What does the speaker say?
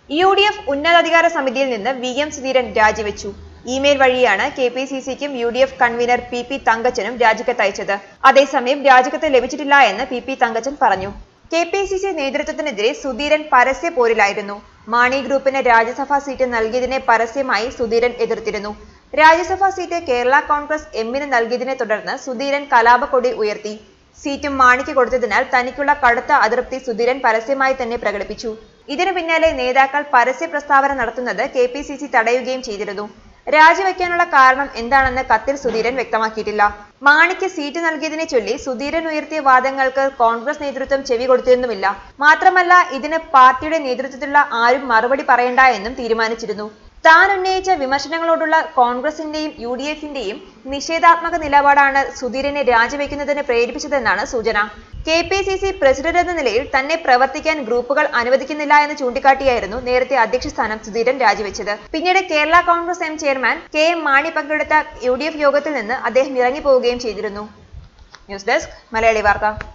U D F ഉന്നതാധികാര സമിതിയിൽ നിന്ന് വി എം സുധീരൻ രാജിവെച്ചു ഇമെയിൽ വഴിയാണ് കെ പി സി സിക്കും U D F convener P P തങ്കച്ചനും രാജിക്കത്ത് അയച്ചത് അതേസമയം രാജിക്കത്ത് ലഭിച്ചിട്ടില്ല എന്ന് പി പി തങ്കച്ചൻ പറഞ്ഞു കെ പി സി സി നേതൃത്വത്തിനെതിരെ സുധീരൻ പരസ്യ പോരിലായിരുന്നു മാണി ഗ്രൂപ്പിന് രാജ്യസഭാ സീറ്റ് നൽകിയതിനെ പരസ്യമായി സുധീരൻ എതിർത്തിരുന്നു രാജ്യസഭാ സീറ്റ് കേരള കോൺഗ്രസ് എമ്മിന് നൽകിയതിനെ തുടർന്ന് സുധീരൻ കലാപക്കൊടി ഉയർത്തി സീറ്റും മാണിക്ക് കൊടുത്തതിനാൽ തനിക്കുള്ള കടുത്ത അതൃപ്തി സുധീരൻ പരസ്യമായി തന്നെ പ്രകടിപ്പിച്ചു ഇതിനു പിന്നാലെ നേതാക്കൾ പരസ്യ പ്രസ്താവന നടത്തുന്നത് കെ പി സി സി തടയുകയും ചെയ്തിരുന്നു രാജിവെക്കാനുള്ള കാരണം എന്താണെന്ന് കത്തിൽ സുധീരൻ വ്യക്തമാക്കിയിട്ടില്ല മാണിക്ക് സീറ്റ് നൽകിയതിനെ ചൊല്ലി സുധീരൻ ഉയർത്തിയ വാദങ്ങൾക്ക് കോൺഗ്രസ് നേതൃത്വം ചെവി കൊടുത്തിരുന്നുമില്ല മാത്രമല്ല ഇതിന് പാർട്ടിയുടെ നേതൃത്വത്തിലുള്ള ആരും മറുപടി പറയണ്ട എന്നും തീരുമാനിച്ചിരുന്നു താൻ ഉന്നയിച്ച വിമർശനങ്ങളോടുള്ള കോൺഗ്രസിന്റെയും യു ഡി എഫിന്റെയും നിഷേധാത്മക നിലപാടാണ് സുധീരനെ രാജിവെക്കുന്നതിന് പ്രേരിപ്പിച്ചതെന്നാണ് സൂചന K P C C president എന്ന നിലയിൽ തന്നെ പ്രവർത്തിക്കാൻ ഗ്രൂപ്പുകൾ അനുവദിക്കുന്നില്ല എന്ന് ചൂണ്ടിക്കാട്ടിയായിരുന്നു നേരത്തെ അധ്യക്ഷ സ്ഥാനം സുധീരൻ രാജിവെച്ചത് പിന്നീട് Kerala Congress M chairman K M Mani പങ്കെടുത്ത യു ഡി എഫ് യോഗത്തിൽ നിന്ന് അദ്ദേഹം ഇറങ്ങിപ്പോവുകയും ചെയ്തിരുന്നു ന്യൂസ് ഡെസ്ക് മലയാളി വാർത്ത